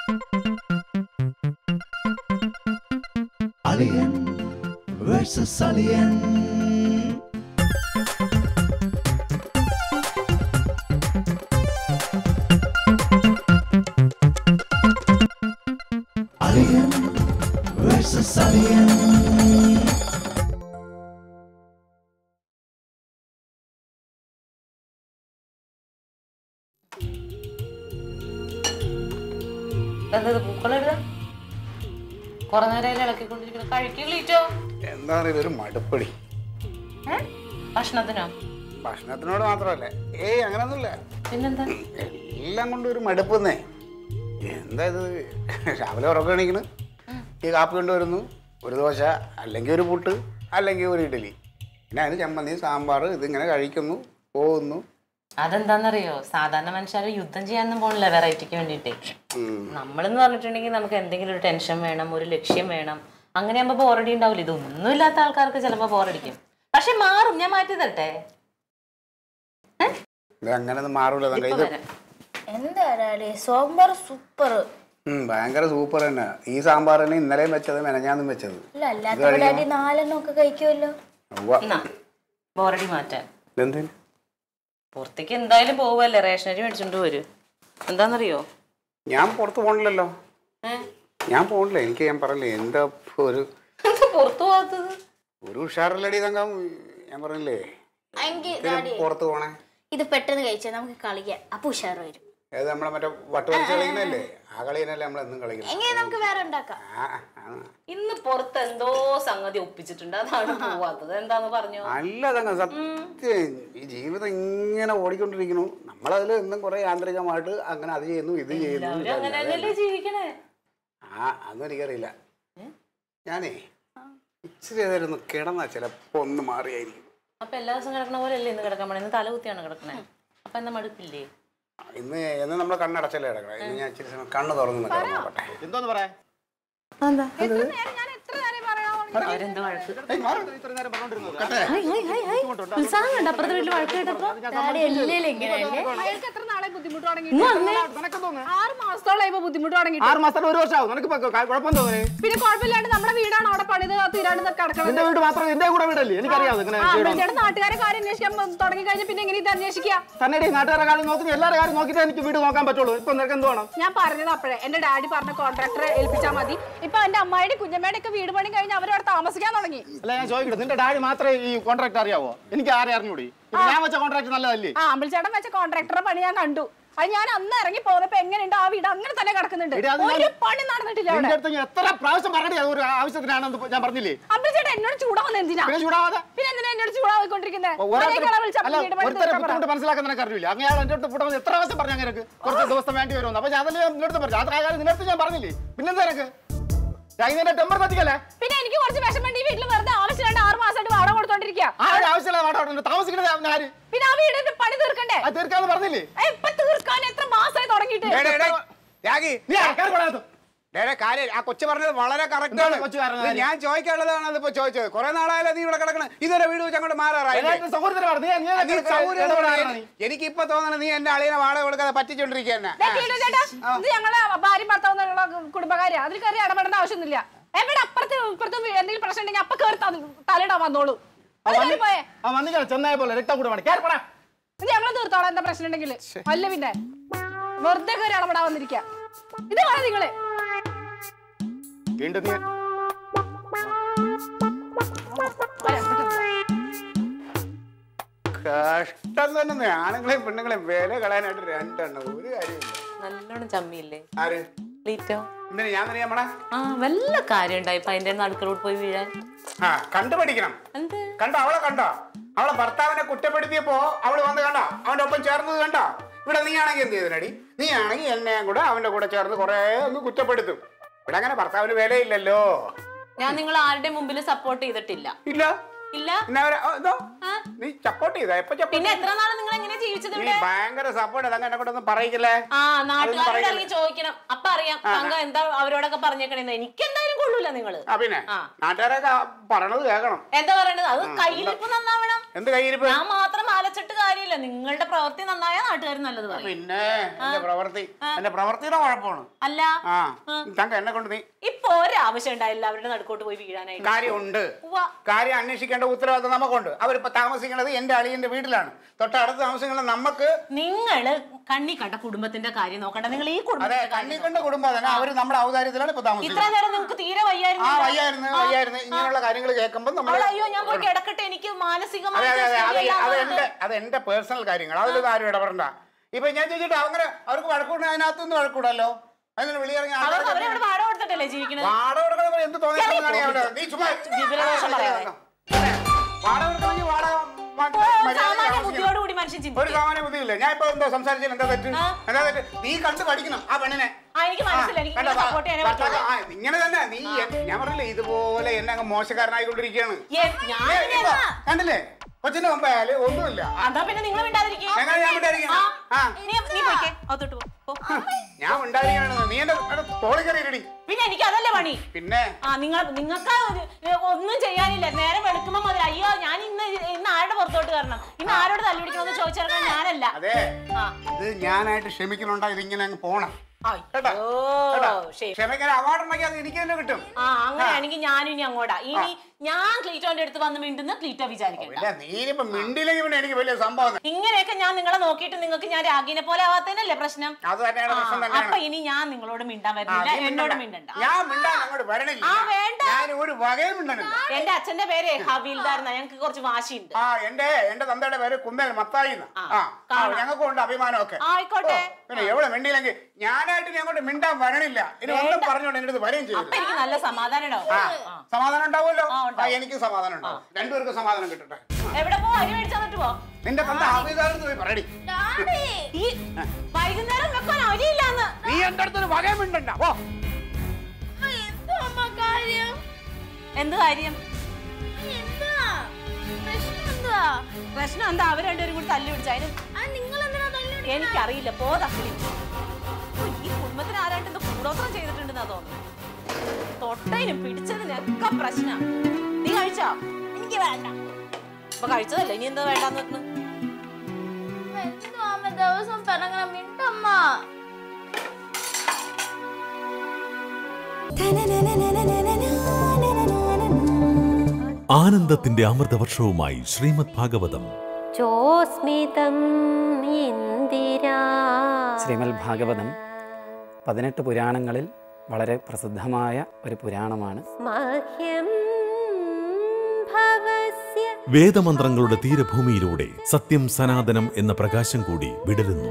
Alien versus Alien. Alien versus Alien. എന്തത് പൂക്കളിടുക കുറെ നേരം ഇളക്കിക്കൊണ്ടിരിക്കണം കഴിക്കില്ലീറ്റോ എന്താ പറയുക ഒരു മടുപ്പടി ഭക്ഷണത്തിനോ ഭക്ഷണത്തിനോട് മാത്രമല്ല ഏയ് അങ്ങനൊന്നുമില്ല പിന്നെന്താ എല്ലാം കൊണ്ടും ഒരു മടുപ്പെന്നേ എന്താ ഇത് രാവിലെ ഉറക്കം എണീക്കണ് ഈ കാപ്പി കൊണ്ടുവരുന്നു ഒരു ദോശ അല്ലെങ്കിൽ ഒരു പുട്ട് അല്ലെങ്കിൽ ഒരു ഇഡലി പിന്നെ അതിന് ചമ്മന്തി സാമ്പാർ ഇതിങ്ങനെ കഴിക്കുന്നു പോകുന്നു അതെന്താന്നറിയോ സാധാരണ മനുഷ്യർ യുദ്ധം ചെയ്യാനൊന്നും പോണില്ല വെറൈറ്റിക്ക് വേണ്ടിയിട്ട് ഉം. നമ്മളെന്ന് പറഞ്ഞിട്ടുണ്ടെങ്കിൽ നമുക്ക് എന്തെങ്കിലും ഒരു ടെൻഷൻ വേണം ഒരു ലക്ഷ്യം വേണം അങ്ങനെ ആകുമ്പോൾ ബോറടി ഉണ്ടാവില്ല ഇതൊന്നും ഇല്ലാത്ത ആൾക്കാർക്ക് ചിലപ്പോൾ ബോറടിക്കും പക്ഷെ മാറും ഞാൻ മാറ്റി തരട്ടെ ഇത് അങ്ങനെ ഒന്നും മാറൂല തങ്ക. ഇപ്പൊ ഇത് വരാം. എന്താ സാമ്പാർ സൂപ്പർ ഉം, ഭയങ്കര സൂപ്പർ തന്നെ ഈ സാമ്പാർ തന്നെ ഇന്നലെയും വെച്ചത് മെനഞ്ഞാന്നും വെച്ചത് അല്ല അല്ലാത്ത ഡാഡി നാലെണ്ണം ഒക്കെ കഴിക്കുമല്ലോ ഉവ്വ. എന്നാ ബോറടി മാറ്റാൻ ഇതെന്തിന് പുറത്തേക്ക് എന്തായാലും പോവല്ലേ റേഷനരി മേടിച്ചോണ്ട് വരൂ എന്താന്നറിയോ ഞാൻ പുറത്ത് പോകണില്ലല്ലോ ഏഹ് ഞാൻ പോകണില്ല എനിക്ക് ഞാൻ പറഞ്ഞില്ലേ എന്താ ഇപ്പൊ ഒരു എന്താ പുറത്തു പോകാത്തത് ഒരു ഉഷാറില്ലടി തങ്കം ഞാൻ പറഞ്ഞില്ലേ എങ്കിൽ ഇതിന് പുറത്ത് പോണേ ഇത് പെട്ടെന്ന് കഴിച്ചാൽ നമുക്ക് കളിക്കാം അപ്പൊ ഉഷാറ് വരും ഏത് നമ്മളെ മറ്റേ വട്ടുവലിച്ച് കളിക്കുന്നല്ലേ ആ കളി തന്നെയല്ലേ നമ്മൾ എന്നും കളിക്കുന്നത് എങ്ങനെ നമുക്ക് വേറെ ഉണ്ടാക്കാം ആ, ആ. ഇന്ന് പുറത്ത് എന്തോ സംഗതി ഒപ്പിച്ചിട്ടുണ്ട് അതാണ് പോവാത്തത് എന്താന്ന് പറഞ്ഞു അല്ല തങ്കം സത്യം ഈ ജീവിതം ഇങ്ങനെ ഓടിക്കൊണ്ടിരിക്കുന്നു നമ്മളതിൽ എന്നും കുറെ യാന്ത്രികമായിട്ട് അങ്ങനെ അത് ചെയ്യുന്നു ഇത് ചെയ്യുന്നു അവര് അങ്ങനെ തന്നെയല്ലേ ജീവിക്കണേ ആ അതൊന്നും എനിക്കറിയില്ല ഞാനേ ഇച്ചിരി നേരം ഒന്ന് കിടന്നാ ചിലപ്പോ ഒന്ന് മാറിയായിരിക്കും അപ്പൊ എല്ലാ ദിവസം കിടക്കണ പോലെ അല്ലേ ഇന്ന് കിടക്കാൻ പോണേ ഇന്ന് തല കുത്തിയാണ് കിടക്കണേ അപ്പൊ എന്താ മടുപ്പില്ലേ ഇന്ന് എന്ന് നമ്മൾ കണ്ണടച്ചല്ലേ കിടക്കണം ഇന്ന് ഞാൻ ഇച്ചിരി സമയം കണ്ണ് തുറന്ന് കിടന്നു നോക്കട്ടെ എന്തോന്ന് പറയാ അവരെന്തോ വഴക്ക് ഇത്ര നേരം പറഞ്ഞോണ്ടിരുന്നത് ഉത്സാഹം കണ്ട അപ്പുറത്തെ വീട്ടിൽ വഴക്ക് കേട്ടപ്പോ ഡാഡി എല്ലാം ഇങ്ങനെയല്ലേ അയാൾക്ക് എത്ര നാളെ ബുദ്ധിമുട്ട് തുടങ്ങി ഇന്ന് വന്നേ നിനക്ക് തോന്നുന്നു ആറ് മാസത്തോളം ഇപ്പൊ ബുദ്ധിമുട്ട് തുടങ്ങി ആറ് മാസത്തോടെ ഒരു വർഷമാവും നിനക്ക് ഇപ്പൊ ക- കുഴപ്പം തോന്നി പിന്നെ കുഴപ്പമില്ലാണ്ട് നമ്മുടെ വീടാണ് അവിടെ പണിത് തീരാണ്ട് കിടക്കുന്നത് നിന്റെ വീട് മാത്രം എന്റെ കൂടെ വീടല്ലേ എനിക്കറിയാം ഇങ്ങനെ ആ ചെയ്യണം അമ്പലത്തിയുടെ നാട്ടുകാരെ കാര്യം അന്വേഷിക്കാൻ തുടങ്ങി കഴിഞ്ഞാൽ പിന്നെ എങ്ങനെ ഇത് അന്വേഷിക്കുക തന്നെ നാട്ടുകാരെ കാര്യം നോക്കി എല്ലാവരുടെ കാര്യം നോക്കിയിട്ട് എനിക്ക് വീട് നോക്കാൻ പറ്റുള്ളൂ ഇപ്പൊ നിനക്ക് എന്ത് വേണം ഞാൻ പറഞ്ഞത് അപ്പോഴേ എന്റെ ഡാഡി പറഞ്ഞ കോൺട്രാക്ടറെ ഏൽപ്പിച്ചാൽ മതി ഇപ്പൊ എന്റെ അമ്മായിയുടെ കുഞ്ഞമ്മയുടെ ഒക്കെ വീട് പണി കഴിഞ്ഞ് അവരവിടെ താമസിക്കാൻ തുടങ്ങി അല്ല ഞാൻ ചോദിക്കട്ടെ നിന്റെ ഡാഡി മാത്രമേ ഈ കോൺട്രാക്ട് അറിയാവോ എനിക്ക് ആരെ അറിഞ്ഞൂടി ഇപ്പൊ ഞാൻ വെച്ച കോൺട്രാക്ട് നല്ലതല്ലേ ആ അമ്പലച്ചേട്ടൻ വെച്ച കോൺട്രാക്ടറെ പണി ഞാൻ കണ്ടു അത് ഞാൻ അന്ന് ഇറങ്ങി പോന്നപ്പോ എങ്ങനെയുണ്ട് ആ വീട് അങ്ങനെ തന്നെ കിടക്കുന്നുണ്ട് എടി, അത് ഞാൻ- ഒരു പണി നടന്നിട്ടില്ല നിന്റെ അവിടെ അടുത്ത് ഞാൻ എത്ര പ്രാവശ്യം പറഞ്ഞേ ഒരു ആവശ്യത്തിനാണെന്ന് ഞാൻ പറഞ്ഞില്ലേ അമ്പലച്ചേട്ടൻ എന്നോട് ചൂടാവുന്ന എന്തിനാ പിന്നെ ചൂടാവാതെ പിന്നെ എന്തിനാ എന്നോട് ചൂടാവിക്കൊണ്ടിരിക്കുന്നത് ഓരോരുത്തർ അല്ല ഒരുത്തരെ ബുദ്ധിമുട്ട് മനസ്സിലാക്കാൻ നിനക്ക് അറിയില്ല അങ്ങനെ അയാൾ എന്റെ അടുത്ത് ഇവിടെ എത്ര പ്രാവശ്യം പറഞ്ഞു അങ്ങനെ കുറച്ച് ദിവസം വേണ്ടി വരുമെന്ന് അപ്പൊ ഞാൻ അതല്ലേ ഞാൻ നിന്റെ അടുത്ത് പറഞ്ഞു അത് കാര്യം നിന്റെ അടുത്ത് ഞാൻ പറഞ്ഞില്ലേ പിന്നെന്താ നിനക്ക് ഞാൻ ഇതിന്റെ ടെമ്പർ കത്തിക്കല്ലേ പിന്നെ എനിക്ക് കുറച്ച് വിഷമമുണ്ട് ഈ വീട്ടിൽ വെറുതെ ആവശ്യമില്ലാണ്ട് ആറ് മാസമായിട്ട് വാടക കൊടുത്തോണ്ടിരിക്കുക ആ ഒരു ആവശ്യമില്ല വാടക താമസിക്കുന്നത് അവൻ ആര് പിന്നെ ആ വീടിന്റെ പണി തീർക്കണ്ടേ അത് തീർക്കാന്ന് പറഞ്ഞില്ലേ ഏ, ഇപ്പൊ തീർക്കാൻ എത്ര മാസമായി തുടങ്ങിയിട്ട് ഡേ, ഡേ, ഡേ, ത്യാഗി നീ ആൾക്കാർ കൊള്ളാത്ത ഡേ, ഡേ, കാര്യം ആ കൊച്ചു പറഞ്ഞത് വളരെ കറക്റ്റ് എന്താണ് ആണ് കൊച്ചു പറഞ്ഞത്? ഇത് ഞാൻ ചോദിക്കാനുള്ളതാണ് അതിപ്പോ ചോദിച്ചത് കുറെ നാളായാലും നീ ഇവിടെ കിടക്കണം ഇതൊരു വീട് വെച്ച് അങ്ങോട്ട് മാറാറായി സൗഹൃദമാണ് നീ നീ നീ സൗകര്യം ഇടപെടാനാണ് നീ. എനിക്ക് ഇപ്പൊ തോന്നണ നീ എന്റെ അളിയനെ വാടക കൊടുക്കാതെ പറ്റിച്ചോണ്ടിരിക്കുക തന്നെ ദേ, കേട്ടോ ചേട്ടാ ഇത് ഞങ്ങളെ ഭാര്യ ഭർത്താവ് എന്നുള്ള കുടുംബകാര്യ അതിൽ കയറി ഇടപെടേണ്ട ആവശ്യമൊന്നുമില്ല എവിടെ അപ്പുറത്ത് ഇപ്പുറത്ത് എന്തെങ്കിലും പ്രശ്നം ഉണ്ടെങ്കിൽ അപ്പൊ കയറി തലയിടാൻ വന്നോളൂ അത് കയറി പോയേ ആ വന്നില്ല ചെന്നായ പോലെ രക്തകൂടമാണ് കേൾപ്പടാ ഇത് ഞങ്ങൾ തീർത്തോളാം എന്താ പ്രശ്നം ഉണ്ടെങ്കിൽ അല്ല പിന്നെ വെറുതെ കയറി ഇടപെടാൻ വന്നിരിക്കുക ഇത് വേണം നിങ്ങള് വീണ്ടും നീ കഷ്ടം തന്നെ ആണുങ്ങളെയും പെണ്ണുങ്ങളെയും വില കളയാനായിട്ട് രണ്ടെണ്ണം ഒരു കാര്യമില്ല നല്ലോണം ചമ്മിയില്ലേ ആര് ലീറ്റോ എന്തിനാ ഞാൻ തന്നെ നമ്മളെ ആ വല്ല കാര്യം ഉണ്ടായി ഇപ്പൊ അതിന്റെ നടുക്കളോട് പോയി വീഴാൻ ആ കണ്ടുപഠിക്കണം എന്ത് കണ്ടോ അവളെ കണ്ടോ അവളെ ഭർത്താവിനെ കുറ്റപ്പെടുത്തിയപ്പോ അവള് വന്ന് കണ്ടോ അവന്റെ ഒപ്പം ചേർന്നത് കണ്ടോ ഇവിടെ നീ ആണെങ്കിൽ എന്ത് ചെയ്തിനടി നീ ആണെങ്കിൽ എന്നെയും കൂടെ അവന്റെ കൂടെ ചേർന്ന് കുറെ ഒന്ന് കുറ്റപ്പെടുത്തും ഇവിടെ അങ്ങനെ ഭർത്താവിന് വിലയില്ലല്ലോ ഞാൻ നിങ്ങൾ ആരുടെ മുമ്പിൽ സപ്പോർട്ട് ചെയ്തിട്ടില്ല ഇല്ല ഇല്ല പിന്നെ അവരെ ഓ, ഇതോ ആ? നീ സപ്പോർട്ട് ചെയ്ത എപ്പൊ support പിന്നെ ചെയ്തു? എത്ര നാള് നിങ്ങൾ എങ്ങനെ ജീവിച്ചത് നീ ഇവിടെ ഭയങ്കര സപ്പോർട്ട് അതങ്ങനെ എന്നെ കൊണ്ടൊന്നും പറയിക്കില്ലേ ആ നാട്ടുകാരോട് പറയരുത്. ഇറങ്ങി ചോദിക്കണം അപ്പൊ അറിയാം തങ്ക എന്താ അവരോടൊക്കെ പറഞ്ഞേക്കണേന്ന് എനിക്ക് എന്തായാലും കൊള്ളൂല നിങ്ങള് ആ പിന്നെ ആ. നാട്ടുകാരൊക്കെ പറയണത് കേൾക്കണം എന്താ പറയണത് അത് കയ്യിലിപ്പ് നന്നാവണം എന്ത് കയ്യിരിപ്പ് ഞാൻ മാത്രം ആലച്ചിട്ട് കാര്യമില്ല നിങ്ങളുടെ പ്രവൃത്തി നന്നായാൽ നാട്ടുകാർ നല്ലത് പറയും പിന്നെ എന്റെ പ്രവൃത്തി എന്റെ പ്രവൃത്തിയുടെ കുഴപ്പമാണ് അല്ല ആ തങ്ക എന്നെ കൊണ്ട് നീ ഇപ്പൊ ഒരാവശ്യം ഉണ്ടായില്ല അവരുടെ നടുക്കോട്ട് പോയി വീഴാനായിട്ട് കാര്യമുണ്ട് ഉവ്വ. കാര്യം അന്വേഷിക്കേണ്ട ഉത്തരവാദിത്വം നമുക്കുണ്ട് അവരിപ്പോ താമസിക്കുന്നത് എന്റെ അളിയന്റെ വീട്ടിലാണ് തൊട്ടടുത്ത് താമസിക്കുന്ന നമുക്ക് നിങ്ങള് കണ്ണി കണ്ട കുടുംബത്തിന്റെ കാര്യം നോക്കണ്ട നിങ്ങൾ ഈ അതെ കുടുംബത്തിന്റെ കാര്യം കണ്ണിക്കണ്ട കുടുംബം തന്നെ അവര് നമ്മുടെ ഔദാര്യത്തിലാണ് ഇപ്പൊ ഇത്ര താമസിക്കുന്നത് നേരം നിങ്ങൾക്ക് തീരെ ആ വയ്യായിരുന്നു വയ്യായിരുന്നു വയ്യായിരുന്നു ഇങ്ങനെയുള്ള കാര്യങ്ങൾ കേൾക്കുമ്പോൾ നമ്മൾ അവൾ അയ്യോ ഞാൻ പോയി കിടക്കട്ടെ എനിക്ക് അതെ മാനസികമായി അതെ അതെ അത് ശരിയല്ല അത് എന്ന് എന്റെ അത് എന്റെ പേഴ്സണൽ കാര്യങ്ങൾ അതിലൊന്നും ആരും ഇടപെടണ്ട ഇപ്പൊ ഞാൻ ചോദിച്ചിട്ട് അങ്ങനെ അവർക്ക് വഴക്കൂട അതിനകത്തൊന്നും വഴക്കൂടല്ലോ അതിന് വെളിയിറങ്ങി അവർ ആൾക്കാരെ അവരവിടെ വാടക കൊടുത്തിട്ടല്ലേ ജീവിക്കുന്നത് വാടക കൊടുക്കണത് എന്ത് തോന്നിയാലും ചെറിയ കാണിയാ അവിടെ. നീ ചുമ്മാ വിവരദോഷം പറയാതെ. വാടക കൊടുക്കണമെങ്കിൽ വാടക വാ- ഓ, മര്യാദയ്ക്ക് സാമാന്യ താമസിക്കണം. ബുദ്ധിയോടുകൂടി മനുഷ്യൻ ഒരു ചിന്തിക്കും സാമാന്യ ബുദ്ധിയില്ല ഞാൻ ഇപ്പൊ എന്തോ സംസാരിച്ചതിന് എന്താ തെറ്റ് ആ. എന്താ തെറ്റ് നീ കണ്ടു പഠിക്കണം ആ പെണ്ണിനെ ആ എനിക്ക് മനസ്സിലായി എനിക്ക് കണ്ടോ, സപ്പോർട്ട് ചെയ്യാനേ ഭർത്താവ്, പറ്റുള്ളൂ ആ, ഇങ്ങനെ തന്നെ നീ എ- ഞാൻ പറഞ്ഞില്ലേ ഇതുപോലെ എന്നെ അങ്ങ് മോശക്കാരനായിക്കൊണ്ടിരിക്കുകയാണ് ഏ, ഞാൻ ഏ, ഇനി ഇപ്പൊ എന്നാ? കണ്ടില്ലേ കൊച്ചിന്റെ മുമ്പായാല് ഒന്നുമില്ല അതാ പിന്നെ നിങ്ങൾ മിണ്ടാതിരിക്കും എങ്ങനെ ഞാൻ മിണ്ടാതിരിക്കണം? ആ. നീ നീ പോയിക്കേ അകത്തോട്ട് പോ. പോ ഞാൻ ഉണ്ടായിരിക്കണെന്ന് നീ എന്റെ തോളി കയറിയിടി പിന്നെ എനിക്ക് അതല്ലേ പണി പിന്നെ ആ നിങ്ങൾ നിങ്ങൾക്ക് ഒന്നും ചെയ്യാനില്ല നേരം വെളുക്കുമ്പോ മുതൽ അയ്യോ ഞാൻ ഇന്ന് ഇന്ന് ആരുടെ പുറത്തോട്ട് കയറണം ഇന്ന് ആരോട് തല്ലുപിടിക്കണമെന്ന് ചോദിച്ചിറങ്ങാൻ ഞാനല്ല അതെ ആ ഇത് ഞാനായിട്ട് ക്ഷമിക്കണുണ്ടോ ഇതിങ്ങനെ അങ്ങ് പോണം കേട്ടോ? അയ്യോ കേട്ടോ? ശരി ക്ഷമിക്കാൻ അവാർഡ് ഉണ്ടെങ്കിൽ അത് എനിക്ക് തന്നെ കിട്ടും ആ അങ്ങനെയാണെങ്കിൽ ഞാനും ഇനി അങ്ങോട്ടാ ഇനി ഞാൻ ക്ലീറ്റോന്റെ അടുത്ത് വന്ന് മിണ്ടുന്ന ക്ലീറ്റോ വിചാരിക്കണ്ട ഇല്ല നീ ഇനിയിപ്പോ മിണ്ടില്ലെങ്കിൽ പിന്നെ എനിക്ക് വലിയ സംഭവം ഇങ്ങനെയൊക്കെ ഞാൻ നിങ്ങളെ നോക്കിയിട്ട് നിങ്ങൾക്ക് ഞാൻ രാഗിനെ പോലെ ആവാത്തതിനല്ലേ പ്രശ്നം അത് തന്നെയാണ് ആ, പ്രശ്നം അപ്പൊ തന്നെയാണ് ഇനി ഞാൻ നിങ്ങളോട് മിണ്ടാൻ ആ, വരുന്നില്ല നീ എന്നോട് മിണ്ടണ്ട. മിണ്ടണ്ട ഞാൻ മിണ്ടാൻ അങ്ങോട്ട് വരണില്ല ആ, വേണ്ട. ഞാൻ ഒരു വകയും മിണ്ടണില്ല എന്റെ അച്ഛന്റെ പേര് ഹവീൽദാർ ഞങ്ങൾക്ക് കുറച്ച് വാശിയുണ്ട് ആ എന്റെ എന്റെ തന്തയുടെ പേര് കുന്നേൽ മത്തായി എന്നാ. ആ, ആ ആ, കാണാം. ഞങ്ങൾക്കും ഉണ്ട് അഭിമാനമൊക്കെ ആയിക്കോട്ടെ ഓ, പിന്നെ എവിടെ മിണ്ടിയില്ലെങ്കിൽ ഞാനായിട്ട് ഇനി അങ്ങോട്ട് മിണ്ടാൻ വരണില്ല ഇനി ഒന്നും പറഞ്ഞോണ്ട് എന്റെ അടുത്ത് വരെയും അപ്പൊ ചെയ്തു എനിക്ക് നല്ല സമാധാനം ഉണ്ടാവും ആ സമാധാനം ഉണ്ടാവുമല്ലോ ആ, ആ ഉണ്ടാവും. എനിക്ക് സമാധാനം ഉണ്ടാവും രണ്ടുപേർക്കും സമാധാനം കിട്ടട്ടെ എവിടെ പോ അരി മേടിച്ചു തന്നിട്ട് പോ നിന്റെ തന്ത ആഫീസാരത്ത് പോയി പറയടി ഡാഡി ഈ വൈകുന്നേരം വെക്കാൻ അരിയില്ലാന്ന് നീ എന്റെ അടുത്തൊരു വകയും മിണ്ടണ്ട ഓ എന്താ അമ്മ കാര്യം എന്ത് കാര്യം എന്താ പ്രശ്നം എന്താ പ്രശ്നം എന്താ അവർ രണ്ടുപേരും കൂടി തല്ലി പിടിച്ചു അതിന് ആ നിങ്ങൾ എന്തിനാ തല്ലി എനിക്കറിയില്ല പോ തക്കിളി ഓ, ഈ കുടുംബത്തിന് ആരായിട്ട് എന്തോ കൂടോത്രം ചെയ്തിട്ടുണ്ടെന്നാ തോന്നുന്നു തൊട്ടതിനും പിടിച്ചതിനൊക്കെ പ്രശ്ന നീ കഴിച്ചോ എനിക്ക് വേണ്ട അപ്പൊ കഴിച്ചതല്ലേ ഇനി എന്താ വേണ്ടാന്ന് പറഞ്ഞു എന്തോ അമ്മ ദിവസം പിണങ്ങണം മിണ്ടമ്മ ആനന്ദത്തിന്റെ അമൃതവർഷവുമായി ശ്രീമദ് ഭാഗവതം ചോസ്മിതം ഇന്ദിരാ ശ്രീമൽ ഭാഗവതം പതിനെട്ട് പുരാണങ്ങളിൽ വളരെ പ്രസിദ്ധമായ ഒരു പുരാണമാണ് മഹ്യം ഭവസ്യ വേദമന്ത്രങ്ങളുടെ തീരഭൂമിയിലൂടെ സത്യം സനാതനം എന്ന പ്രകാശം കൂടി വിടരുന്നു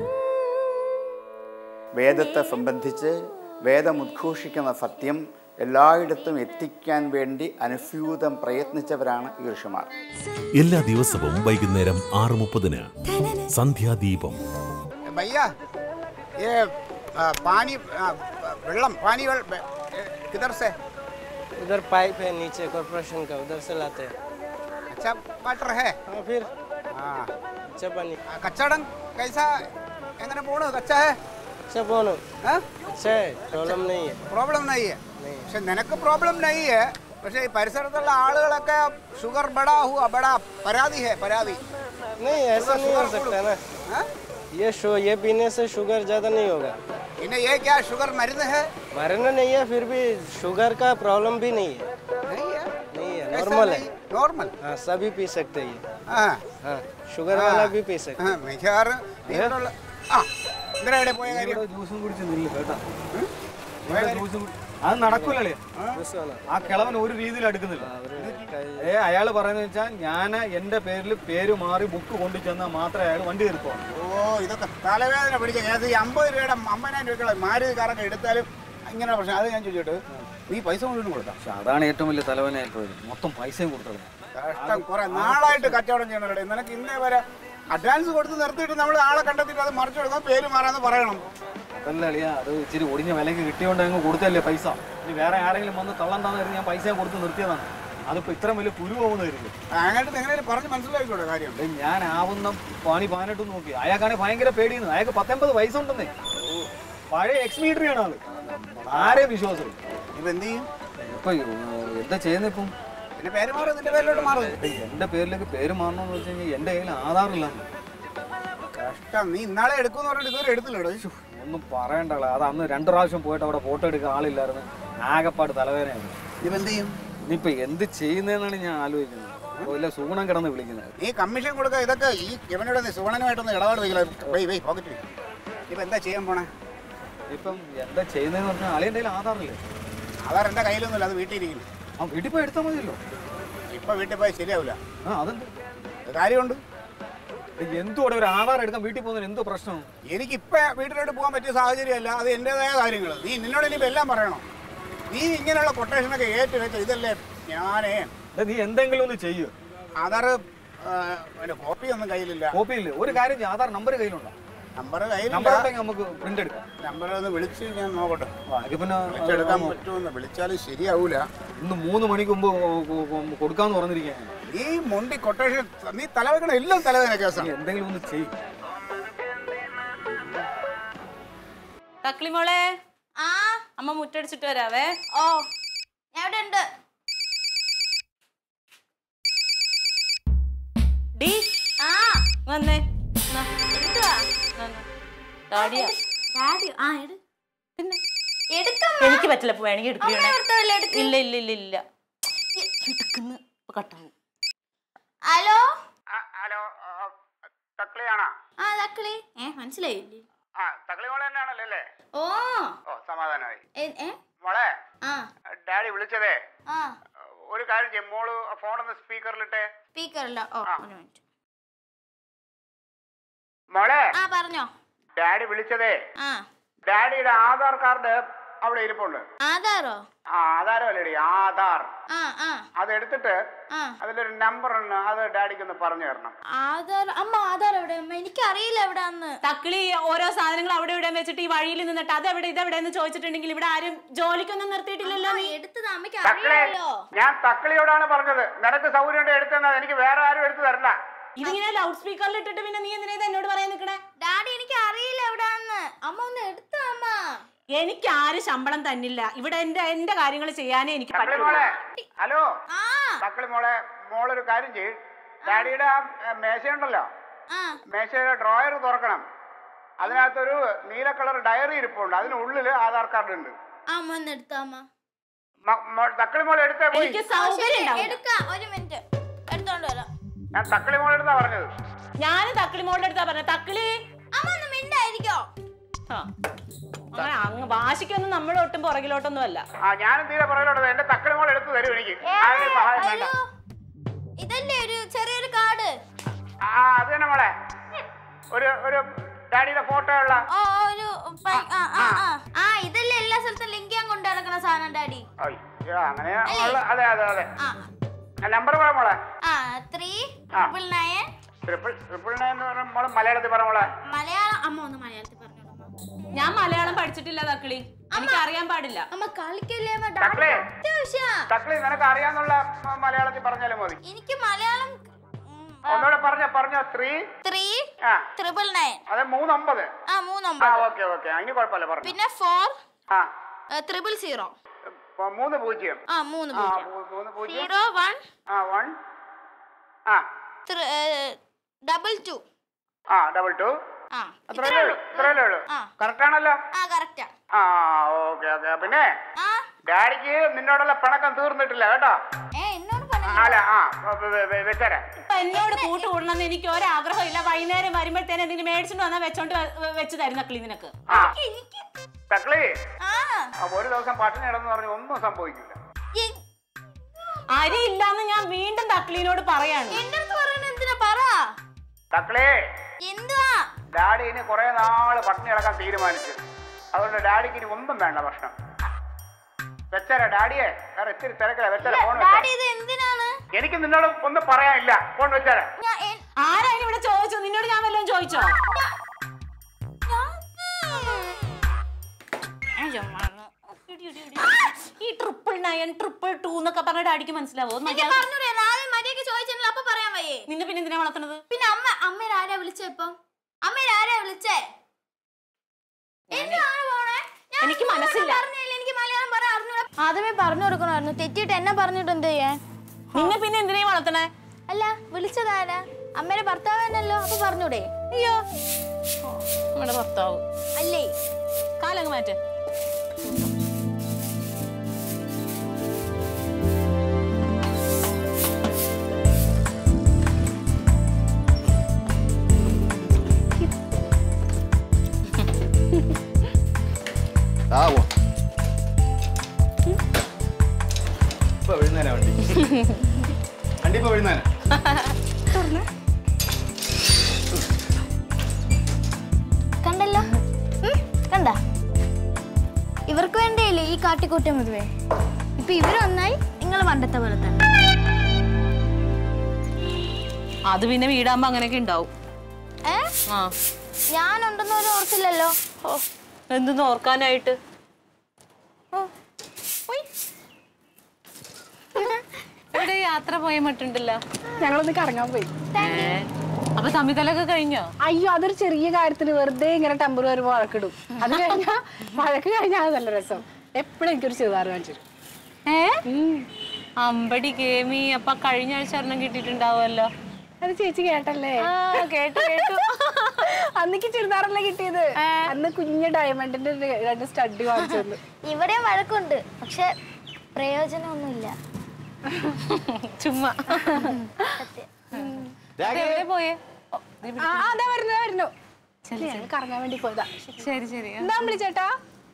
വേദത്തെ സംബന്ധിച്ച് വേദമുദ്ഘോഷിക്കുന്ന സത്യം എല്ലായിടത്തും എത്തിക്കാൻ വേണ്ടി അനുസ്യൂതം പ്രയത്നിച്ചവരാണ് ഈ ഋഷിമാർ എല്ലാ ദിവസവും വൈകുന്നേരം ആറ് മുപ്പതിന് സന്ധ്യാദീപം ഭയ്യ ये आ, पानी आ, വെള്ളം पानी वेल किधर से उधर पाइप है नीचे कॉर्पोरेशन का उधर से लाते हैं अच्छा वाटर है हाँ फिर हाँ अच्छा पानी കച്ചവടം कैसा എങ്ങനെ പോണു കച്ചാ है अच्छा बोनो हाँ? अच्छा है प्रॉब्लम नहीं है പ്രോബ്ലം नहीं है പക്ഷെ നിനക്ക് പ്രോബ്ലം नहीं है പക്ഷെ ഈ പരിസരത്തുള്ള ആളുകളൊക്കെ ഷുഗർ ബടാ ഹുവ ബടാ പരാതി है പരാതി नहीं ऐसा नहीं हो सकता ना हाँ? ये शो ये पीने से शुगर ज़्यादा नहीं होगा പിന്നെ ये क्या शुगर मरीज है मरना नहीं है फिर भी शुगर का प्रॉब्लम भी नहीं है नहीं है नहीं है ऐसा नॉर्मल है नहीं, नॉर्मल हाँ सभी पी सकते हैं ये हाँ हाँ शुगर वाला भी पी सकते ആ, മിക്കവാറും നിങ്ങളുള്ള ആ ഇന്നലെ എവിടെ പോയ കാര്യം ജ്യൂസും കുടിച്ച് നില്ല കേട്ടാ ജ്യൂസും അത് നടക്കൂലേ ആ കിളവൻ ഒരു രീതിയിൽ അടുക്കുന്നില്ല ഏ അയാൾ പറയുന്നത് വെച്ചാൽ ഞാൻ എന്റെ പേരിൽ പേര് മാറി ബുക്ക് കൊണ്ടു ചെന്നാൽ മാത്രമേ അയാൾ വണ്ടി കയറിപ്പോണം ഓ ഇതൊക്കെ തലവേദന പിടിച്ച കേസ് ഈ അമ്പത് രൂപയുടെ അമ്പതിനായിരം രൂപയ്ക്കുള്ള മാരുതി കാറൊക്കെ എടുത്താലും ഇങ്ങനെ പ്രശ്നം അത് ഞാൻ ചോദിച്ചോട്ട് നീ പൈസ കൊണ്ടുവന്ന് കൊടുക്കാം പക്ഷെ അതാണ് ഏറ്റവും വലിയ തലവേദനയായിട്ടുള്ളത് മൊത്തം പൈസയും കൊടുത്തത് കഷ്ടം കുറെ നാളായിട്ട് കച്ചവടം ചെയ്യണല്ലേ നിനക്ക് ഇന്നേ വരെ അഡ്വാൻസ് കൊടുത്ത് നിർത്തിയിട്ട് നമ്മൾ ആളെ കണ്ടെത്തിയിട്ട് അത് മറിച്ചു കൊടുക്കാൻ പേര് മാറാന്ന് പറയണം അതല്ല അളിയാ അത് ഇച്ചിരി ഒടിഞ്ഞ വിലക്ക് കിട്ടിയോണ്ട് അങ്ങ് കൊടുത്തല്ലേ പൈസ ഇനി വേറെ ആരെങ്കിലും വന്ന് തള്ളണ്ടാന്ന് കരുതി ഞാൻ പൈസ കൊടുത്ത് നിർത്തിയതാണ് അതിപ്പോ ഇത്ര വലിയ കുരു പോകുന്നതായിരിക്കും അങ്ങോട്ട് എങ്ങനെ പറഞ്ഞ് മനസ്സിലാക്കിക്കോട്ടെ കാര്യം ഇത് ഞാൻ ആവുന്ന പണി പതിനെട്ട് നോക്കി അയാൾക്കാണെങ്കിൽ ഭയങ്കര പേടിയുന്നു അയാൾക്ക് പത്തൊമ്പത് വയസ്സുണ്ടെന്നേ പഴയ എക്സ് മീറ്ററിയാണ് ആള് ആരെ വിശ്വാസം ഇപ്പൊ എന്ത് ചെയ്യും ഇപ്പൊ ഏ, എന്താ ചെയ്യുന്നത് ഇപ്പം പിന്നെ പേര് മാറി നിന്റെ പേരിലോട്ട് മാറും എന്റെ പേരിലേക്ക് പേര് മാറണമെന്ന് വെച്ച് കഴിഞ്ഞാൽ എന്റെ കയ്യിൽ ആധാറില്ല കഷ്ടം നീ ഇന്നാളെ എടുക്കുമെന്ന് പറഞ്ഞിട്ട് ഇതുവരെ എടുത്തില്ലടോ ഒന്നും പറയണ്ടല്ലോ അത് അന്ന് രണ്ടു പ്രാവശ്യം പോയിട്ട് അവിടെ ഫോട്ടോ എടുക്കാൻ ആളില്ലായിരുന്നു ആകപ്പാട് തലവേദനയാണ് ഇനിയിപ്പോ എന്ത് ചെയ്യും ഇനിയിപ്പോ എന്ത് ചെയ്യുന്നതെന്നാണ് ഞാൻ ആലോചിക്കുന്നത് വല്ല സൂണം കിടന്ന് വിളിക്കുന്നത് നീ കമ്മീഷൻ കൊടുക്കുക ഇതൊക്കെ ഈ ഇവനോട് നീ സുഗണനുമായിട്ടൊന്ന് ഇടപാട് വയ്ക്കില്ല വെയ് വെയ് പോക്കറ്റ് ഇപ്പൊ എന്താ ചെയ്യാൻ പോണേ ഇപ്പം എന്താ ചെയ്യുന്നതെന്ന് പറഞ്ഞാൽ അളിയൻ്റെ കയ്യിൽ ആധാറില്ലേ ആധാർ എന്റെ കയ്യിലൊന്നുമില്ല അത് വീട്ടിൽ ഇരിക്കുന്നു ആ വീട്ടിൽ പോയി എടുത്താൽ മതിയല്ലോ ഇപ്പൊ വീട്ടിൽ പോയി ശരിയാവില്ല ആ അതെന്ത് കാര്യമുണ്ട് എന്തുകൂടെ ഒരു ആധാർ എടുക്കാൻ വീട്ടിൽ പോകുന്നതിന് എന്തോ പ്രശ്നം എനിക്കിപ്പോ വീട്ടിലോട്ട് പോകാൻ പറ്റിയ സാഹചര്യമല്ല അത് എന്റേതായ കാര്യങ്ങൾ നീ നിന്നോട് ഇനിയിപ്പോ എല്ലാം പറയണം നീ ഇങ്ങനെയുള്ള കൊട്ടേഷനൊക്കെ ഏറ്റു വെച്ച ഇതല്ലേ ഞാനേ എടാ, നീ എന്തെങ്കിലും ഒന്ന് ചെയ്യൂ ആധാർ കോപ്പി ഒന്നും കയ്യിലില്ല കോപ്പി ഇല്ലേ ഒരു കാര്യം ചെയ്യ്, ആധാർ നമ്പർ കയ്യിലുണ്ടോ നമ്പർ നമ്പർ കയ്യിലില്ല ഉണ്ടെങ്കിൽ നമുക്ക് പ്രിന്റ് എടുക്കാം നമ്പർ ഒന്ന് വിളിച്ച് ഞാൻ നോക്കട്ടെ ആ, എങ്കിൽ പിന്നെ വിളിച്ചെടുക്കാൻ പറ്റുമെന്ന് വിളിച്ചാലും ശരിയാവൂല ഇന്ന് മൂന്ന് മണിക്ക് മുമ്പ് കൊ- കൊ- കൊ- കൊടുക്കാന്ന് പറഞ്ഞിരിക്കുകയാണ് നീ മൊണ്ടി കൊട്ടേഷൻ നീ തലവെക്കണ എല്ലാം തലവേദന കേസാണ് എന്തെങ്കിലും ഒന്ന് ചെയ്യും തക്കളി മോളെ ആ അമ്മ മുറ്റടിച്ചിട്ട് വരാവേ ഓ ഞാൻ ഇവിടെ ഉണ്ട് ഡി ആ വന്നേ നാ, എന്തുവാ നാ, നാ. ഡാഡിയാ ഡാഡി ആ എടു പിന്നെ എടുക്കാം എനിക്ക് പറ്റില്ല ഇപ്പൊ വേണമെങ്കിൽ എടുക്കണേ അമ്മ എടുത്തോളൂ, എടുക്ക്. ഇല്ല ഇല്ല ഇല്ല ഇല്ല എടുക്കുന്ന കട്ടാവും ഹലോ ഹലോ തക്കളിയാണോ ആ തക്കളി ഏ മനസ്സിലായില്ലേ ആ തക്കളി മോളെ തന്നെയാണല്ലോ അല്ലേ ഓ ഓ സമാധാനമായി ഏ ഏ? മോളെ ആ ഡാഡി വിളിച്ചതേ ആ ഒരു കാര്യം ചെയ്യും മോള് ഫോണൊന്ന് സ്പീക്കറിലിട്ടെ സ്പീക്കറില്ല ഓ ആ. ഒരു മിനിറ്റ് മോളെ ആ പറഞ്ഞോ ഡാഡി വിളിച്ചതേ ആ ഡാഡിയുടെ ആധാർ കാർഡ് അവിടെ ഇരിപ്പുണ്ട് ആധാറോ ആ ആധാരം അല്ലേടി ആധാർ ആ ആ അത് എടുത്തിട്ട് ആ അതിലൊരു നമ്പർ ഉണ്ട് അത് ഡാഡിക്ക് ഒന്ന് പറഞ്ഞു തരണം ആധാർ അമ്മ ആധാർ എവിടെ അമ്മ എനിക്കറിയില്ല എവിടാന്ന് തക്കിളി ഓരോ സാധനങ്ങൾ അവിടെ ഇവിടെ വെച്ചിട്ട് ഈ വഴിയിൽ നിന്നിട്ട് അതെവിടെ ഇതെവിടെ എന്ന് ചോദിച്ചിട്ടുണ്ടെങ്കിൽ ഇവിടെ ആരും ജോലിക്കൊന്നും നിർത്തിയിട്ടില്ലല്ലോ നീ എടുത്തത് അമ്മയ്ക്ക് തക്കളി അറിയാമല്ലോ ഞാൻ തക്കളിയോടാണ് പറഞ്ഞത് നിനക്ക് സൗകര്യം ഉണ്ട് എടുത്തെന്നാ എനിക്ക് വേറെ ആരും എടുത്തു തരണ്ട ഇതിങ്ങനെ ലൗഡ് സ്പീക്കറിൽ ഇട്ടിട്ട് പിന്നെ നീ എന്തിനാ ഇത് എന്നോട് പറയാൻ നിൽക്കണേ ഡാഡി എനിക്ക് അറിയില്ല എവിടാന്ന് അമ്മ ഒന്ന് എടുത്ത അമ്മ എനിക്ക് ആരും ശമ്പളം തന്നില്ല ഇവിടെ എന്റെ എന്റെ കാര്യങ്ങൾ ചെയ്യാനേ എനിക്ക് തക്കളി പറ്റുള്ളൂ മോളെ ഹലോ ആ തക്കളി മോളെ മോളൊരു കാര്യം ചെയ്യും ഡാഡിയുടെ ആ ഏ, മേശയുണ്ടല്ലോ ആ മേശയുടെ ഡ്രോയർ തുറക്കണം അതിനകത്തൊരു നീല കളർ ഡയറി ഇരിപ്പുണ്ട് അതിനുള്ളിൽ ആധാർ കാർഡ് ഉണ്ട് അമ്മ ഒന്ന് എടുത്ത അമ്മ മ- മോ- തക്കളി മോളെ എടുത്തേ പോയി എനിക്ക് ആ, സൗകര്യം ശരി, ഉണ്ടാവില്ല എടുക്കാം ഒരു മിനിറ്റ് എടുത്തോണ്ട് വരാം ഞാൻ തക്കളി മോളെ എടുത്താ പറഞ്ഞത് ഞാൻ തക്കിളി മോളുടെ അടുത്താ പറഞ്ഞത് തക്കിളി അമ്മ ഒന്ന് മിണ്ടായിരിക്കോ ആ. അങ്ങനെ അങ്ങ് വാശിക്കൊന്നും നമ്മൾ ഒട്ടും പുറകിലോട്ടൊന്നും അല്ല ആ ഞാനും തീരെ പറയലോട്ടത് എന്റെ തക്കളി മോളെ എടുത്ത് തരും എനിക്ക് ആരുടെ സഹായം വേണ്ട ഹലോ ഇതല്ലേ ഒരു ചെറിയൊരു കാർഡ് ആ അത് തന്നെ മോളെ ഒരു ഒരു ഡാഡിയുടെ ഫോട്ടോ ഉള്ള ഓ ഓ, ഒരു പൈ- ആ ആ ആ ആ ഇതല്ലേ എല്ലാ സ്ഥലത്തും ലിങ്ക് ചെയ്യാൻ കൊണ്ടു നടക്കണ സാധനം ഡാഡി അയ്യോ അങ്ങനെ ഉള്ള അതെ അതെ അതെ ആ നമ്പർ പറ മോളെ ആ ത്രീ ആ. Triple nine triple triple nine എന്ന് പറഞ്ഞ മോളെ മലയാളത്തിൽ പറ മോളെ മലയാളം അമ്മ ഒന്ന് മലയാളത്തിൽ പറഞ്ഞോളൂ ഞാൻ മലയാളം പഠിച്ചിട്ടില്ല തക്കിളി എനിക്ക് അറിയാൻ പാടില്ല അമ്മ കളിക്കല്ലേ അമ്മ തക്കളി. ഡാഡി അത്യാവശ്യാ തക്കളി നിനക്ക് അറിയാന്നുള്ള മ- മലയാളത്തിൽ പറഞ്ഞാലും മതി എനിക്ക് മലയാളം ഒന്നുകൂടെ പറഞ്ഞോ പറഞ്ഞോ ത്രീ ത്രീ ആ ട്രിപ്പിൾ നയൻ അതെ മൂന്നൊമ്പത് ആ ആ മൂന്നൊമ്പത് ഓക്കെ ഓക്കെ അതിന് കുഴപ്പമില്ല പറഞ്ഞു പിന്നെ ഫോർ ആ ട്രിപ്പിൾ സീറോ ഇപ്പൊ മൂന്ന് പൂജ്യം ആ മൂന്ന് ആ പൂജ്യം മൂ- മൂന്ന് പൂജ്യം സീറോ വൺ ആ വൺ ആ ഡബിൾ ടു ആ ഡബിൾ ടു ആ അത്രയല്ലേ ഉള്ളൂ ഇത്രയല്ലേ ഉള്ളൂ ആ. കറക്റ്റ് ആണല്ലോ ആ കറക്റ്റാ ആ ഓക്കെ ഓക്കെ പിന്നെ ആ ഡാഡിക്ക് നിന്നോടുള്ള പിണക്കം തീർന്നിട്ടില്ല കേട്ടോ ഏ എന്നോട് പറഞ്ഞു അല്ല ആ വെ- വെ- വെ- വെച്ചേരെ ഇപ്പൊ എന്നോട് കൂട്ട് കൂടണമെന്ന് എനിക്ക് ഒരാഗ്രഹം ഇല്ല വൈകുന്നേരം വരുമ്പോഴത്തേനെ എന്തെങ്കിലും മേടിച്ചിട്ട് വന്നാൽ വെച്ചോണ്ട് വ- വെച്ച് തരും തക്കിളി നിനക്ക് ആ എനിക്ക് തക്കളി ആ ആ, ഒരു ദിവസം പട്ടിണി കിടന്ന് പറഞ്ഞ് ഒന്നും സംഭവിക്കില്ല എ- അരി ഇല്ലാന്ന് ഞാൻ വീണ്ടും തക്കിളിനോട് പറയാണ് എന്റെ അടുത്ത് പറയുന്നത് എന്തിനാ പറ തക്കളി എന്തുവാ ഡാഡി ഇനി കുറെ നാള് പട്ടിണി കിടക്കാൻ തീരുമാനിച്ചു അതുകൊണ്ട് ഡാഡിക്ക് ഇനി ഒന്നും വേണ്ട ഭക്ഷണം വെച്ചേരെ ഡാഡിയെ വേറെ ഇത്തിരി തിരക്കില്ല വെച്ചേരെ ഫോൺ ഡാഡി വെച്ചേരെ ഇത് എന്തിനാണ് എനിക്ക് നിന്നോട് ഒന്നും പറയാനില്ല ഫോൺ വെച്ചേരെ ഞാൻ എ- ആരാ ഇനി ഇവിടെ ചോദിച്ചു നിന്നോട് ഞാൻ വല്ലതും ചോദിച്ചോ ഞാൻ ചുമ്മാ ഈ ട്രിപ്പിൾ നയൻ ട്രിപ്പിൾ ടു എന്നൊക്കെ പറഞ്ഞിട്ട് അടിക്ക് മനസ്സിലാവോ ഒന്ന് എനിക്ക് മര്യാദ- പറഞ്ഞൂടെ ആദ്യം മര്യാദക്ക് ചോദിച്ചിട്ടില്ല അപ്പൊ പറയാൻ വയ്യേ നിന്നെ പിന്നെ എന്തിനാ വളർത്തുന്നത് പിന്നെ അമ്മ അമ്മേനെ ആരാ വിളിച്ചേ ഇപ്പം അമ്മേനെ ആരാ വിളിച്ചേ എന്തിനാണ് പോണേ ഞാൻ എനിക്ക് നിങ്ങളോട് മനസ്സില്ല. പറഞ്ഞില്ലേ എനിക്ക് മലയാളം പറയാൻ അറിഞ്ഞൂടാ ആദ്യമേ പറഞ്ഞു കൊടുക്കണമായിരുന്നു തെറ്റിയിട്ട് എന്നെ പറഞ്ഞിട്ട് എന്ത് ചെയ്യാൻ നിന്നെ പിന്നെ എന്തിനാ ഈ വളർത്തണേ അല്ല വിളിച്ചതാരാ അമ്മയുടെ ഭർത്താവ് തന്നെയല്ലോ അപ്പൊ പറഞ്ഞൂടെ അയ്യോ നമ്മുടെ ഭർത്താവ് അല്ലേ കാലങ്ങ് മാറ്റ് ആവോ ഇപ്പൊ വിഴുന്നേനാ വണ്ടി വണ്ടി ഇപ്പൊ വിഴുന്നേനാ കണ്ടല്ലോ ഉം, കണ്ട ഇവർക്ക് വേണ്ടിയല്ലേ ഈ കാട്ടിക്കൂട്ടിയ മുതുവേ ഇപ്പൊ ഇവര് ഒന്നായി നിങ്ങൾ പണ്ടത്തെ പോലെ തന്നെ അത് പിന്നെ വീടാകുമ്പോ അങ്ങനെയൊക്കെ ഉണ്ടാവും ഏ ആ ഞാനുണ്ടെന്ന് ഒരു ഓർത്തില്ലല്ലോ ഓ എന്തെന്ന് ഓർക്കാനായിട്ട് ഇവിടെ യാത്ര പോയ മട്ടുണ്ടല്ലോ ഞങ്ങളൊന്ന് കറങ്ങാൻ പോയി അപ്പൊ തമ്മിതലൊക്കെ കഴിഞ്ഞോ അയ്യോ അതൊരു ചെറിയ കാര്യത്തിന് വെറുതെ ഇങ്ങനെ ടെമ്പർ വരുമ്പോ വഴക്കിടും അത് കഴിഞ്ഞാ വഴക്ക് കഴിഞ്ഞാൽ അത് നല്ല രസം എപ്പോഴും എനിക്കൊരു ചെറുതാറ് കാണിച്ചു തരും. ഏ അമ്പടി കേമി അപ്പൊ കഴിഞ്ഞ ആഴ്ച ഒരെണ്ണം കിട്ടിയിട്ടുണ്ടാവുമല്ലോ അത് ചേച്ചി കേട്ടല്ലേ ആ, കേട്ടു കേട്ടു അന്നിക്ക് ചുരിദാറല്ലേ കിട്ടിയത് അന്ന് കുഞ്ഞ് ഡയമണ്ടിന്റെ ഒരു രണ്ട് സ്റ്റഡ് വാങ്ങിച്ചു തന്നു ഇവിടെയും വഴക്കുണ്ട് പക്ഷെ പ്രയോജനമൊന്നുമില്ല ചുമ്മാ എവിടെ പോയേ ആ ആ, ദാ വരുന്നു ദാ വരുന്നു ഞങ്ങൾ കറങ്ങാൻ വേണ്ടി പോയതാ ശരി ശരി എന്താ വിളിച്ചേട്ടാ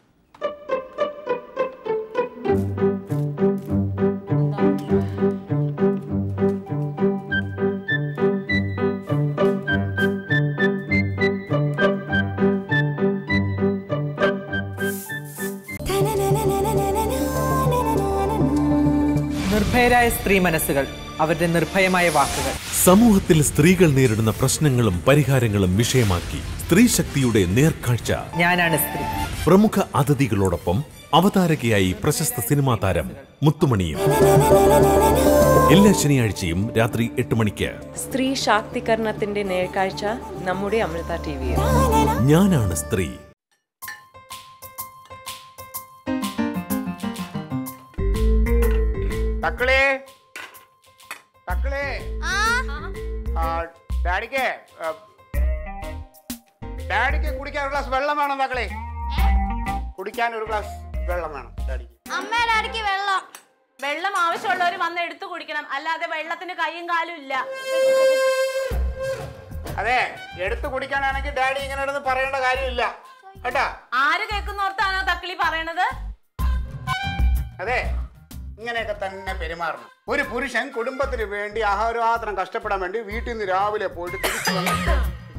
നിർഭയരായ സ്ത്രീ മനസ്സുകൾ അവരുടെ നിർഭയമായ വാക്കുകൾ സമൂഹത്തിൽ സ്ത്രീകൾ നേരിടുന്ന പ്രശ്നങ്ങളും പരിഹാരങ്ങളും വിഷയമാക്കി സ്ത്രീ ശക്തിയുടെ നേർക്കാഴ്ച ഞാനാണ് സ്ത്രീ പ്രമുഖ അതിഥികളോടൊപ്പം അവതാരകയായി പ്രശസ്ത സിനിമാ താരം മുത്തുമണിയും എല്ലാ ശനിയാഴ്ചയും രാത്രി എട്ട് മണിക്ക് സ്ത്രീ ശാക്തീകരണത്തിന്റെ നേർക്കാഴ്ച നമ്മുടെ അമൃത ടി വിയിൽ ഞാനാണ് സ്ത്രീ തക്കളേ തക്കളേ ആ, ഡാഡിക്ക് ആ, ഡാഡിക്ക് കുടിക്കാൻ ഒരു ഗ്ലാസ് വെള്ളം വേണം തക്കളേ കുടിക്കാൻ ഒരു ഗ്ലാസ് വെള്ളം വേണം ഡാഡിക്ക് അമ്മയുടെ അടിക്ക് വെള്ളം വെള്ളം ആവശ്യമുള്ളവർ വന്ന് എടുത്തു കുടിക്കണം അല്ലാതെ വെള്ളത്തിന് കൈയും കാലും ഇല്ല അതെ എടുത്ത് കുടിക്കാനാണെങ്കിൽ ഡാഡി ഇങ്ങനെ ഇടുന്ന് പറയേണ്ട കാര്യമില്ല കേട്ടാ ആര് കേൾക്കുന്നോർത്താണോ തക്കിളി പറയണത് അതെ ഇങ്ങനെയൊക്കെ തന്നെ പെരുമാറണം ഒരു പുരുഷൻ കുടുംബത്തിന് വേണ്ടി ആഹാരമാത്രം കഷ്ടപ്പെടാൻ വേണ്ടി വീട്ടിൽ നിന്ന് രാവിലെ പോയിട്ട് തിരിച്ചു വന്നിട്ട്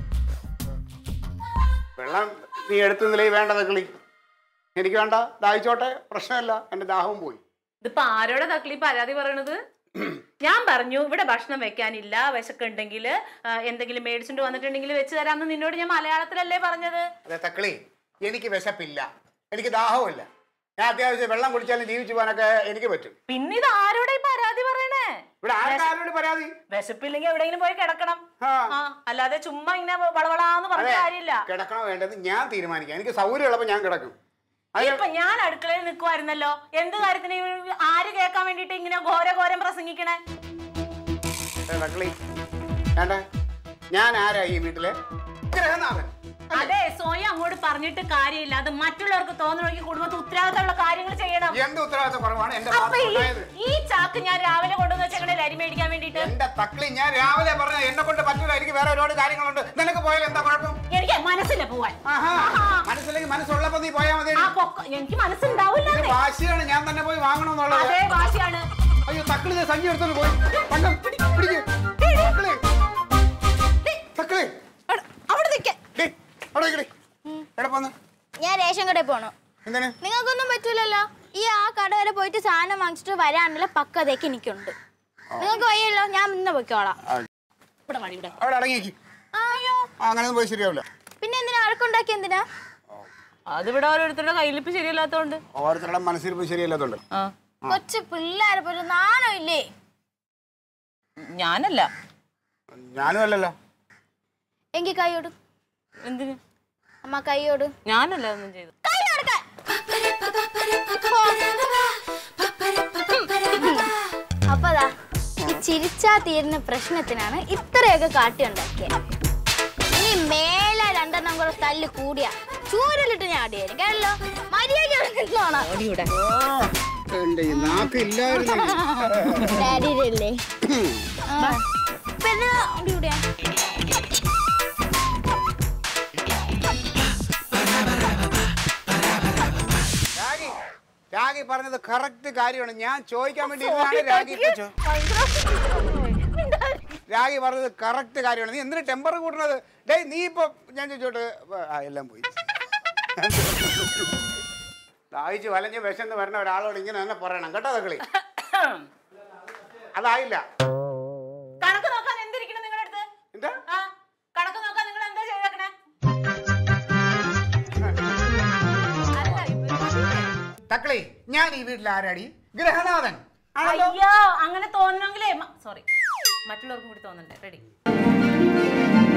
വെള്ളം നീ എടുത്തുന്നില്ലേ വേണ്ട തക്കളി എനിക്ക് വേണ്ട ദാഹിച്ചോട്ടെ പ്രശ്നമില്ല എൻ്റെ ദാഹവും പോയി ഇതിപ്പോ ആരോടെ തക്കിളി പരാതി പറയണത് ഞാൻ പറഞ്ഞു ഇവിടെ ഭക്ഷണം വെക്കാനില്ല വിശക്കുണ്ടെങ്കിൽ എന്തെങ്കിലും മേടിച്ചിട്ട് വന്നിട്ടുണ്ടെങ്കിൽ വെച്ച് തരാമെന്ന് നിന്നോട് ഞാൻ മലയാളത്തിലല്ലേ പറഞ്ഞത് അതെ തക്കളി എനിക്ക് വിശപ്പില്ല എനിക്ക് ദാഹവുമില്ല ഞാൻ അത്യാവശ്യം വെള്ളം കുടിച്ചാലും ജീവിച്ചു പോകാനൊക്കെ എനിക്ക് പറ്റും പിന്നെ ഇത് ആരോടെ ഈ പരാതി പറയണേ ഇവിടെ ആർക്കാരോട് പരാതി വിശപ്പില്ലെങ്കിൽ എവിടെയെങ്കിലും പോയി കിടക്കണം ആ. ആ, അല്ലാതെ ചുമ്മാ ഇങ്ങനെ വളവളാന്ന് പറഞ്ഞ അതെ കാര്യമില്ല കിടക്കണോ വേണ്ടത് ഞാൻ തീരുമാനിക്കാം എനിക്ക് സൗകര്യമുള്ളപ്പോൾ ഞാൻ കിടക്കും ഇപ്പൊ ഞാൻ അടുക്കളയിൽ നിൽക്കുമായിരുന്നല്ലോ എന്ത് കാര്യത്തിന് ഈ ആര് കേൾക്കാൻ വേണ്ടിട്ട് ഇങ്ങനെ ഘോര ഘോരം പ്രസംഗിക്കണേ ഏ, തക്കളി വേണ്ട ഞാൻ ആരാ ഈ വീട്ടിലെ ഗ്രഹനാഥൻ അതെ സ്വയം അങ്ങോട്ട് പറഞ്ഞിട്ട് കാര്യമില്ല അത് മറ്റുള്ളവർക്ക് തോന്നണമെങ്കിൽ കുടുംബത്തിൽ ഉത്തരവാദിത്തമുള്ള കാര്യങ്ങൾ ചെയ്യണം എന്ത് ഉത്തരവാദിത്ത കുറവാണ് എന്റെ അപ്പൊ ഭാഗത്ത് ഈ- ഉണ്ടായത് ഈ ചാക്ക് ഞാൻ രാവിലെ കൊണ്ടുവന്ന് വെച്ചേക്കണേ അരി മേടിക്കാൻ വേണ്ടിട്ട് എന്റെ തക്കളി ഞാൻ രാവിലെ പറഞ്ഞ എന്നെ കൊണ്ട് പറ്റൂല എനിക്ക് വേറെ ഒരുപാട് കാര്യങ്ങളുണ്ട് നിനക്ക് പോയാൽ എന്താ കുഴപ്പം എനിക്ക് മനസ്സില്ല പോവാൻ ആഹാ മനസ്സിലേക്ക് മനസ്സുള്ളപ്പോ നീ പോയാൽ മതി ആ പൊക്ക- എനിക്ക് മനസ്സുണ്ടാവില്ല ഇത് വാശിയാണ് ഞാൻ തന്നെ പോയി വാങ്ങണമെന്നുള്ളത് അതേ ഭാഷയാണ് അയ്യോ തക്കളി ദേ സഞ്ചി എടുത്തോണ്ട് പോയി പണ്ടം പിടിക്ക് തക്കളി തക്കളി അവിടെ നിൽക്കാൻ ഡേയ്, അവിടെ നിക്കടി. എവിടെ പോന്ന് ഞാൻ റേഷൻ കടയിൽ പോണു എന്തിന് നിങ്ങൾക്കൊന്നും പറ്റൂലല്ലോ ഈ ആ കട വരെ പോയിട്ട് സാധനം വാങ്ങിച്ചിട്ട് വരാനുള്ള പക്വതയൊക്കെ എനിക്കുണ്ട് നിങ്ങൾക്ക് വയ്യല്ലോ ഞാൻ ഇന്ന് പൊയ്ക്കോളാം ഇവിടെ മതി ഇവിടെ അവിടെ അടങ്ങിയേക്ക് അയ്യോ ആ അങ്ങനെയൊന്നും പോയി ശരിയാവില്ല പിന്നെ എന്തിനാ അഴക്കുണ്ടാക്കി എന്തിനാ അതിവിടെ ഓരോരുത്തരുടെ കയ്യിലിപ്പ് ശരിയല്ലാത്തോണ്ട് ഓരോരുത്തരുടെ മനസ്സിലിപ്പോ ശരിയല്ലാത്തോണ്ട് കൊച്ചു പിള്ളേരെ പോലും നാണോ ഇല്ലേ ഞാനല്ല ഞാനും അല്ലല്ലോ എങ്കിൽ കൈയോട് എന്തിന് അമ്മ കൈയോട് ഞാനല്ല ഒന്നും ചെയ്തു കൈ കൊടുക്കാൻ. പോ. അപ്പൊ അതാ ഈ ചിരിച്ചാ തീരുന്ന പ്രശ്നത്തിനാണ് ഇത്രയൊക്കെ കാട്ടി ഉണ്ടാക്കിയത് ഇനി മേലെ രണ്ടെണ്ണം കൂടെ തല്ല് കൂടിയ ചൂരലിട്ട് ഞാൻ അടി തരും കേട്ടോ മര്യാദ എന്റെ ഈ നാക്ക് ഇല്ലായിരുന്നു ഡാഡിയിലല്ലേ പിന്നെ അടികൂടിയാ രാഗി രാഗി പറഞ്ഞത് കറക്റ്റ് കാര്യമാണ് ഞാൻ ചോദിക്കാൻ വേണ്ടി ഇരുന്നതാണ് രാഗി ഇപ്പൊ ചോ- രാഗി പറഞ്ഞത് കറക്റ്റ് കാര്യമാണ് നീ എന്തിനു ടെമ്പർ കൂട്ടുന്നത് ഡേയ് നീ ഇപ്പൊ ഞാൻ ചോദിച്ചോട്ട് ആ എല്ലാം പോയി ദാഹിച്ച് വലഞ്ഞ് വിശന്ന് വരുന്ന ഒരാളോട് ഇങ്ങനെ തന്നെ പറയണം കേട്ടോ തക്കളി അതായില്ല കണക്ക് നോക്കാൻ എന്തിരിക്കണം നിങ്ങളുടെ അടുത്ത് എന്താ ആ കണക്ക് നോക്കാൻ നിങ്ങൾ എന്താ ചെയ്തേക്കണേ തക്കളി ഞാൻ ഈ വീട്ടിൽ ആരാടി ഗ്രഹനാഥൻ ആണല്ലോ അയ്യോ അങ്ങനെ തോന്നണമെങ്കിലേ സോറി മറ്റുള്ളവർക്കും കൂടി തോന്നണ്ടേ റെഡി